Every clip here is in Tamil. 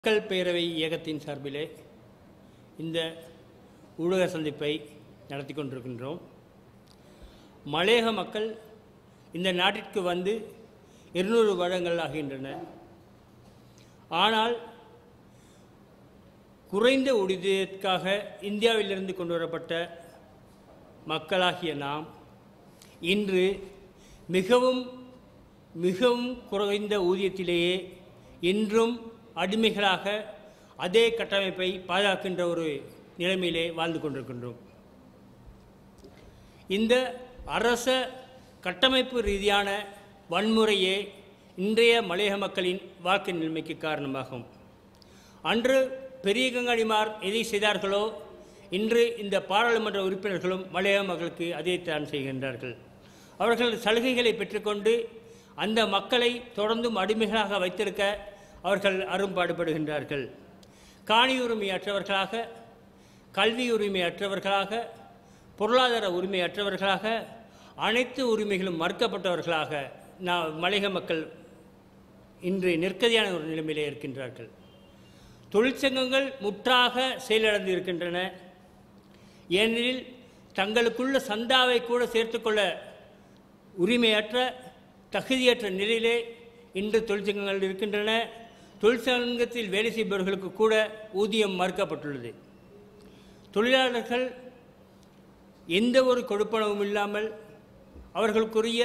மக்கள் பேரவை இயக்கத்தின் சார்பிலே இந்த ஊடக சந்திப்பை நடத்தி கொண்டிருக்கின்றோம் மலையக மக்கள் இந்த நாட்டிற்கு வந்து இருநூறு வருடங்கள் ஆகின்றன ஆனால் குறைந்த ஊதியத்திற்காக இந்தியாவிலிருந்து கொண்டு வரப்பட்ட மக்களாகிய நாம் இன்று மிகவும் மிகவும் குறைந்த ஊதியத்திலேயே இன்றும் அடிமைகளாக அதே கட்டமைப்பை பாதுகாக்கின்ற ஒரு நிலைமையிலே வாழ்ந்து கொண்டிருக்கின்றோம் இந்த அரச கட்டமைப்பு ரீதியான வன்முறையே இன்றைய மலையக மக்களின் வாழ்க்கை நிலைமைக்கு காரணமாகும் அன்று பெரிய கங்காணிமார் எதை செய்தார்களோ இன்று இந்த பாராளுமன்ற உறுப்பினர்களும் மலையக மக்களுக்கு அதே தான் செய்கின்றார்கள் அவர்கள் சலுகைகளை பெற்றுக்கொண்டு அந்த மக்களை தொடர்ந்தும் அடிமைகளாக வைத்திருக்க அவர்கள் அரும்பாடுபடுகின்றார்கள் காணி உரிமையற்றவர்களாக கல்வி உரிமையற்றவர்களாக பொருளாதார உரிமையற்றவர்களாக அனைத்து உரிமைகளும் மறுக்கப்பட்டவர்களாக நான் மலையக மக்கள் இன்று நெருக்கடியான ஒரு நிலைமையிலே இருக்கின்றார்கள் தொழிற்சங்கங்கள் முற்றாக செயலிழந்து இருக்கின்றன ஏனெனில் தங்களுக்குள்ள சந்தாவை கூட சேர்த்துக்கொள்ள உரிமையற்ற தகுதியற்ற நிலையிலே இன்று தொழிற்சங்கங்கள் இருக்கின்றன தொழிற்சங்கத்தில் வேலை செய்பவர்களுக்கு கூட ஊதியம் மறுக்கப்பட்டுள்ளது தொழிலாளர்கள் எந்த ஒரு கொடுப்பனவும் இல்லாமல் அவர்களுக்குரிய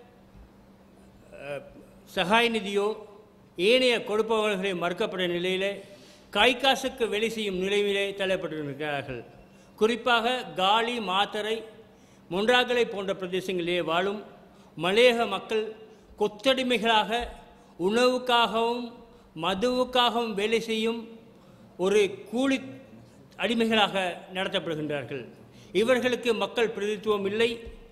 அஹ், சகாய நிதியோ ஏனைய கொடுப்பவர்களை மறுக்கப்பட்ட நிலையிலே கை காசுக்கு வேலை செய்யும் நிலையிலே தள்ளப்பட்டிருக்கிறார்கள் குறிப்பாக காலி மாத்தரை மொன்றாகலை போன்ற பிரதேசங்களிலே வாழும் மலையக மக்கள் கொத்தடிமைகளாக உணவுக்காகவும் மதுவுக்காகவும் வேலை செய்யும் ஒரு கூலி அடிமைகளாக நடத்தப்படுகின்றார்கள் இவர்களுக்கு மக்கள் பிரதித்துவம் இல்லை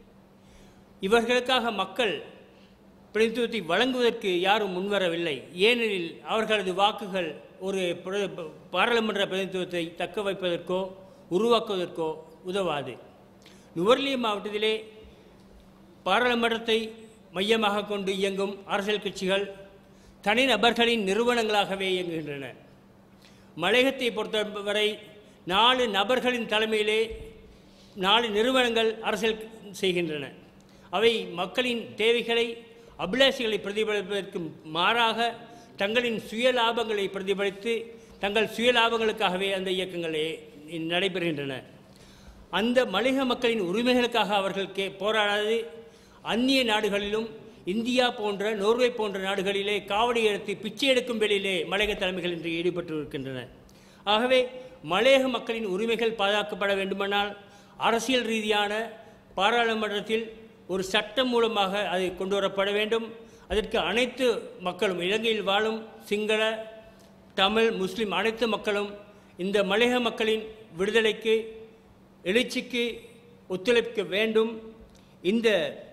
இவர்களுக்காக மக்கள் பிரதித்துவத்தை வழங்குவதற்கு யாரும் முன்வரவில்லை ஏனெனில் அவர்களது வாக்குகள் ஒரு பிர- பாராளுமன்ற பிரதித்துவத்தை தக்க வைப்பதற்கோ உருவாக்குவதற்கோ உதவாது நுவர்லிய மாவட்டத்திலே பாராளுமன்றத்தை மையமாக கொண்டு இயங்கும் அரசியல் கட்சிகள் தனிநபர்களின் நிறுவனங்களாகவே இயங்குகின்றன மலையகத்தை பொறுத்தவரை நாலு நபர்களின் தலைமையிலே நாலு நிறுவனங்கள் அரசியல் செய்கின்றன அவை மக்களின் தேவைகளை அபிலாஷைகளை பிரதிபலிப்பதற்கு மாறாக தங்களின் சுய லாபங்களை பிரதிபலித்து தங்கள் சுய லாபங்களுக்காகவே அந்த இயக்கங்களே நடைபெறுகின்றன அந்த மலையக மக்களின் உரிமைகளுக்காக அவர்கள் கே போராடாது அந்நிய நாடுகளிலும் இந்தியா போன்ற நோர்வே போன்ற நாடுகளிலே காவடி எடுத்து பிச்சை எடுக்கும் வேளையிலே மலையக தலைமைகள் இன்று ஈடுபட்டு இருக்கின்றன ஆகவே மலையக மக்களின் உரிமைகள் பாதுகாக்கப்பட வேண்டுமானால் அரசியல் ரீதியான பாராளுமன்றத்தில் ஒரு சட்டம் மூலமாக அது கொண்டு வரப்பட வேண்டும் அதற்கு அனைத்து மக்களும் இலங்கையில் வாழும் சிங்கள தமிழ் முஸ்லிம் அனைத்து மக்களும் இந்த மலையக மக்களின் விடுதலைக்கு எழுச்சிக்கு ஒத்துழைக்க வேண்டும் இந்த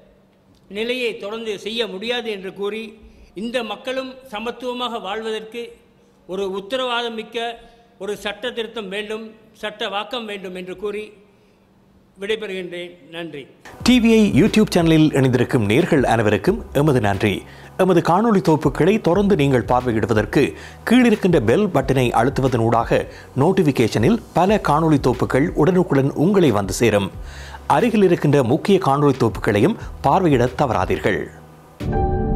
நிலையை தொடர்ந்து செய்ய முடியாது என்று கூறி இந்த மக்களும் சமத்துவமாக வாழ்வதற்கு ஒரு உத்தரவாதம் மிக்க ஒரு சட்ட திருத்தம் வேண்டும் சட்ட வாக்கம் வேண்டும் என்று கூறி விடைபெறுகின்றேன் நன்றி டிவிஐ யூடியூப் சேனலில் இணைந்திருக்கும் நேர்கள் அனைவருக்கும் எமது நன்றி எமது காணொளி தொகுப்புகளை தொடர்ந்து நீங்கள் பார்வையிடுவதற்கு கீழிருக்கின்ற பெல் பட்டனை அழுத்துவதன் ஊடாக நோட்டிபிகேஷனில் பல காணொளி தொகுப்புகள் உடனுக்குடன் உங்களை வந்து சேரும் அருகில் இருக்கின்ற முக்கிய காணொளி தொகுப்புகளையும் பார்வையிட தவறாதீர்கள்